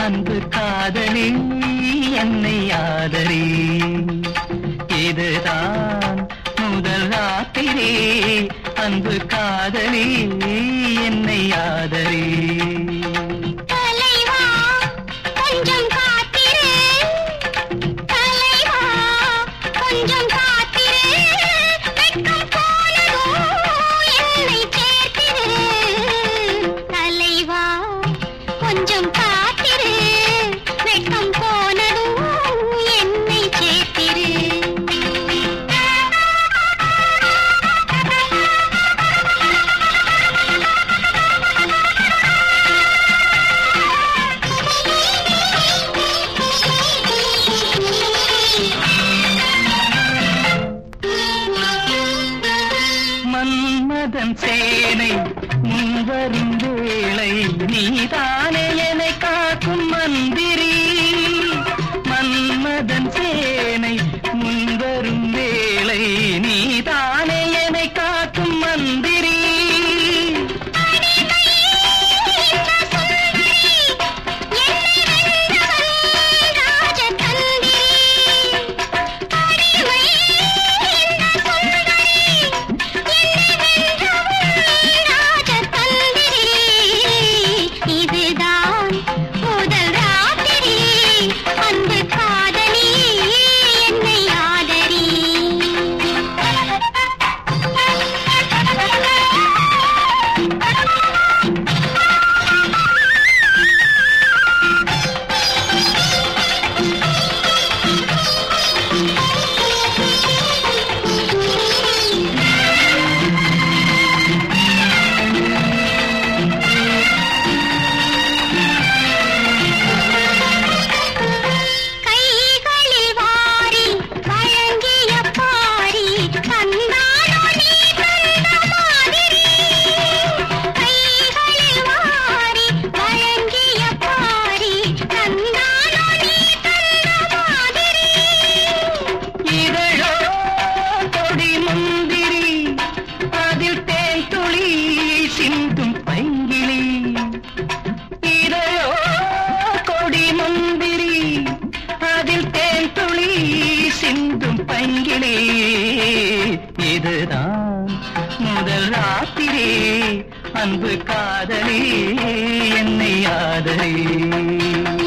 அன்பு காதலி என்னை ஆதரி இதுதான் முதல் ராத்திரி அன்பு காதலி என்னை ஆதரி தலைவா கொஞ்சம் காத்திரு தலைவா கொஞ்சம் காத்திரு வெட்கம் போனதோ என்னை சேர்த்திரு தலைவா கொஞ்சம் காத்திரு வெட்கம் போனதோ என்னை சேர்த்திரு மன்மதன் சேனை முன்வரும் வேளை நீதானே என்னை காக்கும் மந்திரி மன்மதன் சேனை முன்வரும் வேளை நீதானே என்னை காக்கும் மந்திரி இதுதான் முதல் ராத்திரி அன்பு காதலி என்னை ஆதரி கைகளில் வாரி வழங்கிய பாரி தந்தானோ நீ தந்த மாதிரி கைகளில் வாரி வழங்கிய பாரி தந்தானோ நீ தந்த மாதிரி இதழோ கொடி முந்திரி அதில் தேன் துளி சிந்தும் பைங்கிளி இதழோ கொடி முந்திரி அதில் தேன் துளி சிந்தும் பைங்கிளி இதுதான் முதல் ராத்திரி அன்பு காதலி என்னை ஆதரி